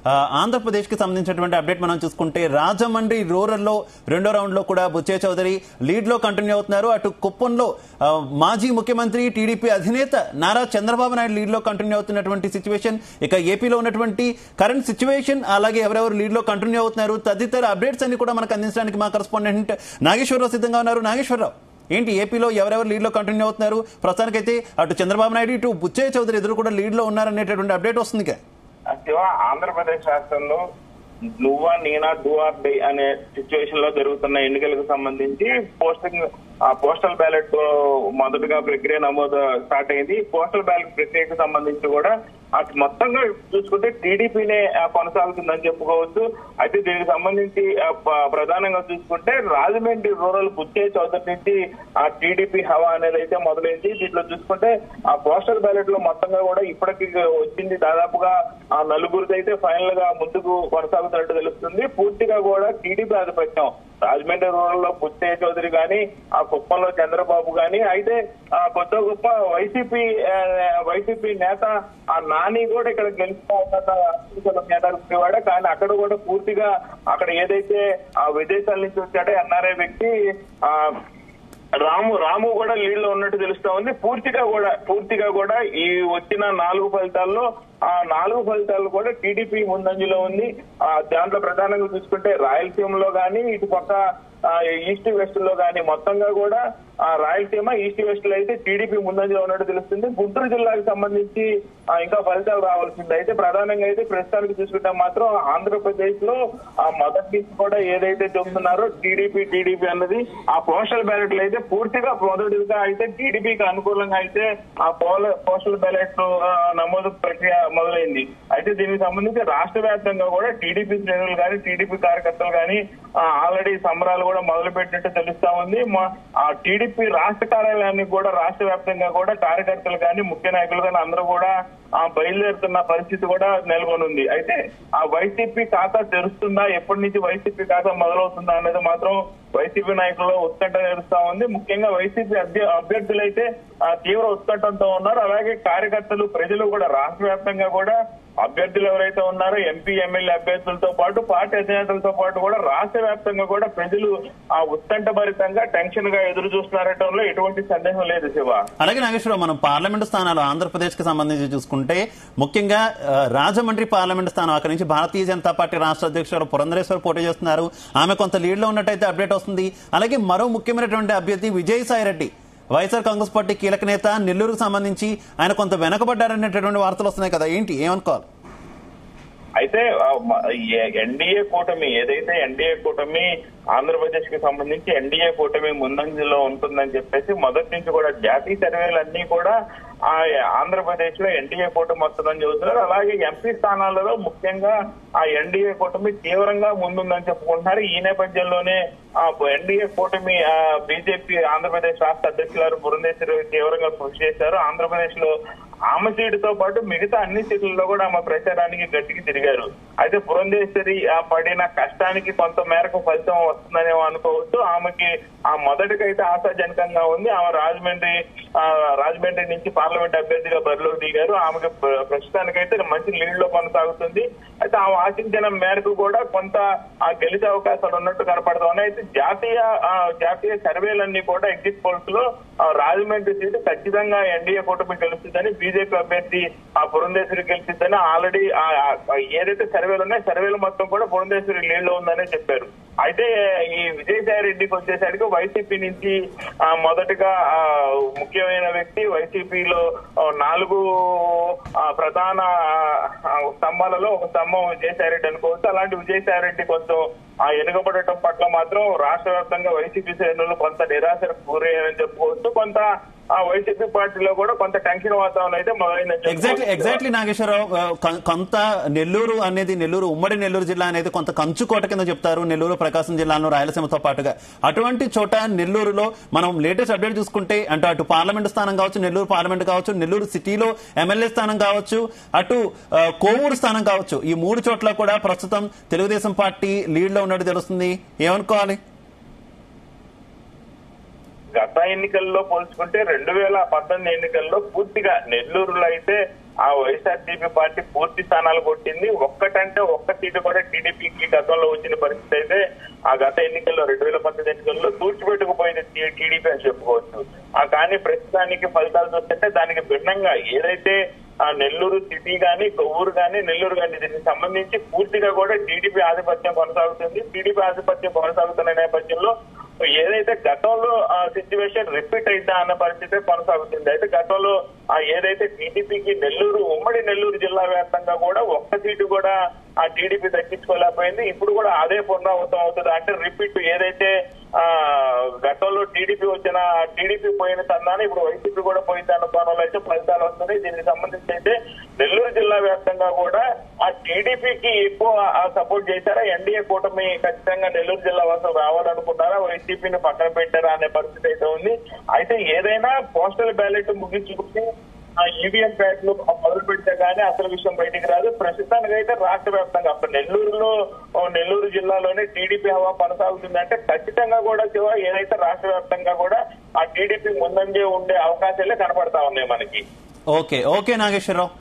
ఆ, ఆంధ్రప్రదేశ్కి సంబంధించినటువంటి అప్డేట్ మనం చూసుకుంటే రాజమండ్రి రూరల్లో రెండో రౌండ్ లో కూడా బుచ్చే చౌదరి లీడ్ లో కంటిన్యూ అవుతున్నారు అటు కుప్పంలో ఆ, మాజీ ముఖ్యమంత్రి టీడీపీ అధినేత నారా చంద్రబాబు నాయుడు లీడ్ లో కంటిన్యూ అవుతున్నటువంటి సిచ్యువేషన్ ఇక ఏపీలో ఉన్నటువంటి కరెంట్ సిచ్యువేషన్ అలాగే ఎవరెవరు లీడ్ లో కంటిన్యూ అవుతున్నారు తదితర అప్డేట్స్ అన్ని కూడా మనకు అందించడానికి మా కరెస్పాండెంట్ నాగేశ్వరరావు సిద్ధంగా ఉన్నారు నాగేశ్వరరావు ఏంటి ఏపీలో ఎవరెవరు లీడ్ లో కంటిన్యూ అవుతున్నారు ప్రస్తుతానికైతే అటు చంద్రబాబు నాయుడు ఇటు బుచ్చయ్య చౌదరి ఇద్దరు కూడా లీడ్ లో ఉన్నారనేటటువంటి అప్డేట్ వస్తుంది కదా శివ ఆంధ్రప్రదేశ్ రాష్ట్రంలో నువ్వా నేనా డూ ఆర్ డై అనే సిచ్యువేషన్ లో జరుగుతున్న ఎన్నికలకు సంబంధించి పోస్టింగ్ ఆ పోస్టల్ బ్యాలెట్ మొదటగా ప్రక్రియ నమోదు స్టార్ట్ అయింది పోస్టల్ బ్యాలెట్ ప్రక్రియకు సంబంధించి కూడా అటు మొత్తంగా చూసుకుంటే టీడీపీనే కొనసాగుతుందని చెప్పుకోవచ్చు అయితే దీనికి సంబంధించి ఆ, ప- ప్రధానంగా చూసుకుంటే రాజమండ్రి రూరల్ బుచ్చే చౌదరి నుంచి ఆ టీడీపీ హవా అనేది అయితే మొదలైంది దీంట్లో చూసుకుంటే ఆ పోస్టల్ బ్యాలెట్ లో మొత్తంగా కూడా ఇప్పటికి వచ్చింది దాదాపుగా ఆ నలుగురిది అయితే ఫైనల్ గా ముందుకు కొనసాగుతున్నట్టు తెలుస్తుంది పూర్తిగా కూడా టీడీపీ ఆధిపత్యం రాజమండ్రి రూరల్ లో బుచ్చే చౌదరి గాని ఆ కుప్పంలో చంద్రబాబు గాని అయితే ఆ కొత్త గొప్ప వైసీపీ ఆ, వైసీపీ నేత ఆ నాని కూడా ఇక్కడ గెలిచిపోవాడ కానీ అక్కడ కూడా పూర్తిగా అక్కడ ఏదైతే ఆ విదేశాల నుంచి వచ్చాడో ఎన్ఆర్ఐ వ్యక్తి ఆ రాము రాము కూడా లీడ్ లో ఉన్నట్టు తెలుస్తా ఉంది పూర్తిగా కూడా పూర్తిగా కూడా ఈ వచ్చిన నాలుగు ఫలితాల్లో ఆ నాలుగు ఫలితాలు కూడా టీడీపీ ముందంజలో ఉంది ఆ దాంట్లో ప్రధానంగా చూసుకుంటే రాయలసీమలో గానీ ఇటు పక్క ఆ, ఈస్ట్ వెస్ట్ లో గానీ మొత్తంగా కూడా ఆ రాయలసీమ ఈస్ట్ వెస్ట్ లో అయితే టీడీపీ ముందంజలో ఉన్నట్టు తెలుస్తుంది గుంటూరు జిల్లాకు సంబంధించి ఆ, ఇంకా ఫలితాలు రావాల్సింది అయితే ప్రధానంగా అయితే ప్రస్తుతానికి చూసుకుంటే మాత్రం ఆంధ్రప్రదేశ్ లో ఆ మొదటి నుంచి కూడా ఏదైతే చెబుతున్నారో టీడీపీ టీడీపీ అన్నది ఆ పోస్టల్ బ్యాలెట్లు అయితే పూర్తిగా మొదటిగా అయితే టీడీపీకి అనుకూలంగా అయితే ఆ పోల పోస్టల్ బ్యాలెట్ నమోదు ప్రక్రియ మొదలైంది అయితే దీనికి సంబంధించి రాష్ట్ర వ్యాప్తంగా కూడా టీడీపీ శ్రేణులు కానీ టీడీపీ కార్యకర్తలు కానీ ఆల్రెడీ సంబరాలు కూడా మొదలు పెట్టినట్టు తెలుస్తా ఉంది మా- ఆ టీడీపీ రాష్ట్ర కార్యాలయానికి కూడా రాష్ట్ర వ్యాప్తంగా కూడా కార్యకర్తలు కానీ ముఖ్య నాయకులు కానీ అందరూ కూడా ఆ బయలుదేరుతున్న పరిస్థితి కూడా నెలకొని ఉంది అయితే ఆ వైసీపీ ఖాతా తెరుస్తుందా ఎప్పటి నుంచి వైసీపీ ఖాతా మొదలవుతుందా అనేది మాత్రం వైసీపీ నాయకుల్లో ఉత్కంఠ నేరుస్తా ఉంది ముఖ్యంగా వైసీపీ అభ్య- అభ్యర్థులైతే ఆ, తీవ్ర ఉత్కంఠంతో ఉన్నారు అలాగే కార్యకర్తలు ప్రజలు కూడా రాష్ట్ర వ్యాప్తంగా కూడా అభ్యర్థులు ఎవరైతే ఉన్నారో ఎంపీ ఎమ్మెల్యే అభ్యర్థులతో పాటు పార్టీ అధినేతలతో పాటు కూడా రాష్ట్ర వ్యాప్తంగా కూడా ప్రజలు ఆ ఉత్కంఠ భరితంగా టెన్షన్ గా ఎదురు చూస్తున్నారటంలో ఎటువంటి సందేహం లేదు శివ అలాగే నాగేశ్వరరావు మనం పార్లమెంటు స్థానాలు ఆంధ్రప్రదేశ్ కి సంబంధించి చూసుకుంటే ముఖ్యంగా ఆ, రాజమండ్రి పార్లమెంటు స్థానం అక్కడి నుంచి భారతీయ జనతా పార్టీ రాష్ట్ర అధ్యక్షుడు పురంధరేశ్వర్ పోటీ చేస్తున్నారు ఆమె కొంత లీడ్ లో ఉన్నట్టయితే అప్డేట్ వస్తుంది అలాగే మరో ముఖ్యమైనటువంటి అభ్యర్థి విజయసాయి రెడ్డి వైఎస్ఆర్ కాంగ్రెస్ పార్టీ కీలక నేత నెల్లూరుకు సంబంధించి ఆయన కొంత వెనకబడ్డారనేటటువంటి వార్తలు వస్తున్నాయి కదా ఏంటి ఏమనుకోవాలి అయితే ఎన్డీఏ కూటమి ఏదైతే ఎన్డీఏ కూటమి ఆంధ్రప్రదేశ్ కి సంబంధించి ఎన్డీఏ కూటమి ముందంజలో ఉంటుందని చెప్పేసి మొదటి నుంచి కూడా జాతీయ సర్వేలు అన్ని కూడా ఆ ఆంధ్రప్రదేశ్ లో ఎన్డీఏ కూటమి వస్తుందని చెబుతున్నారు అలాగే ఎంపీ స్థానాలలో ముఖ్యంగా ఆ ఎన్డీఏ కూటమి తీవ్రంగా ముందుందని చెప్పుకుంటున్నారు ఈ నేపథ్యంలోనే ఆ ఎన్డీఏ కూటమి బీజేపీ ఆంధ్రప్రదేశ్ రాష్ట్ర అధ్యక్షులు పురంధేశ్వరి తీవ్రంగా కృషి చేశారు ఆంధ్రప్రదేశ్ లో ఆమె సీటుతో పాటు మిగతా అన్ని సీట్లలో కూడా ఆమె ప్రచారానికి గట్టికి తిరిగారు అయితే పురంధేశ్వరి ఆ పడిన కష్టానికి కొంత మేరకు ఫలితం వస్తుందనేమో అనుకోవచ్చు ఆమెకి ఆ మొదటికైతే ఆశాజనకంగా ఉంది ఆమె రాజమండ్రి ఆ, రాజమండ్రి నుంచి పార్లమెంట్ అభ్యర్థిగా బరిలోకి దిగారు ఆమెకి ప్ర- ప్రస్తుతానికైతే మంచి లీడ్ లో కొనసాగుతుంది అయితే ఆమె ఆశించిన మేరకు కూడా కొంత ఆ గెలిచే అవకాశాలు ఉన్నట్టు కనపడతా ఉన్నాయి అయితే జాతీయ ఆ, జాతీయ సర్వేలన్నీ కూడా ఎగ్జిట్ పోల్స్ లో ఆ, రాజమండ్రి సీటు ఖచ్చితంగా ఎన్డీఏ కూటమి గెలుస్తుందని బీజేపీ అభ్యర్థి ఆ పురంధేశ్వరి గెలిచిందని ఆల్రెడీ ఏదైతే సర్వేలు ఉన్నాయో సర్వేలు మొత్తం కూడా పురంధేశ్వరి లీడ్ లో ఉందని చెప్పారు అయితే ఈ విజయసాయి రెడ్డికి వచ్చేసరికి వైసీపీ నుంచి ఆ, మొదటగా ఆ, ముఖ్యమైన వ్యక్తి వైసీపీలో నాలుగు ఆ, ప్రధాన ఆ, స్తంభాలలో ఒక స్తంభం విజయసాయి రెడ్డి అనుకోవచ్చు అలాంటి విజయసాయి రెడ్డి కొంచెం ఆ ఎనుగబడటం పట్ల మాత్రం రాష్ట్ర వ్యాప్తంగా వైసీపీ శ్రేణులు కొంత నిరాశకు గురయ్యారని చెప్పుకోవచ్చు కొంత ఆ వైసీపీ పార్టీలో కూడా కొంత టెన్షన్ వాతావరణం అయితే మొదలైందని ఎగ్జాక్ట్లీ చెప్పుకోవచ్చు. ఎగ్జాక్ట్లీ నాగేశ్వరరావు ఆ, కొ- కొంత నెల్లూరు అనేది నెల్లూరు ఉమ్మడి నెల్లూరు జిల్లా అనేది కొంత కంచుకోట కింద చెప్తారు నెల్లూరు ప్రకాశం జిల్లాను రాయలసీమతో పాటుగా అటువంటి చోట నెల్లూరులో మనం లేటెస్ట్ అప్డేట్ చూసుకుంటే అంటే అటు పార్లమెంట్ స్థానం కావచ్చు నెల్లూరు పార్లమెంట్ కావచ్చు నెల్లూరు సిటీలో ఎమ్మెల్యే స్థానం కావచ్చు అటు ఆ, కోవూరు స్థానం కావచ్చు ఈ మూడు చోట్ల కూడా ప్రస్తుతం తెలుగుదేశం పార్టీ లీడ్ లో ఉన్నట్టు తెలుస్తుంది ఏమనుకోవాలి గత ఎన్నికల్లో పోల్చుకుంటే రెండు వేల పద్దెనిమిది ఎన్నికల్లో పూర్తిగా నెల్లూరులో అయితే ఆ వైఎస్ఆర్సీపీ పార్టీ పూర్తి స్థానాలు కొట్టింది ఒక్కటంటే ఒక్క సీటు కూడా టీడీపీకి గతంలో వచ్చిన పరిస్థితి అయితే ఆ గత ఎన్నికల్లో రెండు వేల పంతొమ్మిది ఎన్నికల్లో తూర్చిపెట్టుకుపోయింది టీడీపీ అని చెప్పుకోవచ్చు ఆ కానీ ప్రస్తుతానికి ఫలితాలు చూస్తుంటే దానికి భిన్నంగా ఏదైతే ఆ నెల్లూరు సిటీ గాని కొవ్వూరు గాని నెల్లూరు గాని దీనికి సంబంధించి పూర్తిగా కూడా టీడీపీ ఆధిపత్యం కొనసాగుతుంది టీడీపీ ఆధిపత్యం కొనసాగుతున్న నేపథ్యంలో ఏదైతే గతంలో ఆ సిచ్యువేషన్ రిపీట్ అయిద్దా అన్న పరిస్థితి కొనసాగుతుంది అయితే గతంలో ఆ ఏదైతే టీడీపీకి నెల్లూరు ఉమ్మడి నెల్లూరు జిల్లా వ్యాప్తంగా కూడా ఒక్క సీటు కూడా ఆ టీడీపీ దక్కించుకోలేకపోయింది ఇప్పుడు కూడా అదే పునరావృతం అవుతుంది అంటే రిపీట్ ఏదైతే ఆ గతంలో టీడీపీ వచ్చిన టీడీపీ పోయిన సందాన్ని ఇప్పుడు వైసీపీ కూడా పోయింది అన్న కోణంలో అయితే ఫలితాలు వస్తున్నాయి దీనికి సంబంధించి అయితే నెల్లూరు జిల్లా వ్యాప్తంగా కూడా ఆ టీడీపీకి ఎక్కువ సపోర్ట్ చేశారా ఎన్డీఏ కూటమి ఖచ్చితంగా నెల్లూరు జిల్లా వాసులు రావాలనుకున్నారా వైసీపీని పక్కన పెట్టారా అనే పరిస్థితి అయితే ఉంది అయితే ఏదైనా పోస్టల్ బ్యాలెట్ ముగించుకుని ఆ ఈవీఎం ప్యాట్లు మొదలు పెడితే గానీ అసలు విషయం బయటికి రాదు ప్రస్తుతానికి అయితే రాష్ట్ర వ్యాప్తంగా అప్పుడు నెల్లూరులో ఓ నెల్లూరు జిల్లాలోనే టీడీపీ హవా కొనసాగుతుందంటే ఖచ్చితంగా కూడా శివ ఏదైతే రాష్ట్ర వ్యాప్తంగా కూడా ఆ టీడీపీ ముందంజే ఉండే అవకాశాలే కనపడతా ఉన్నాయి మనకి ఓకే ఓకే నాగేశ్వరరావు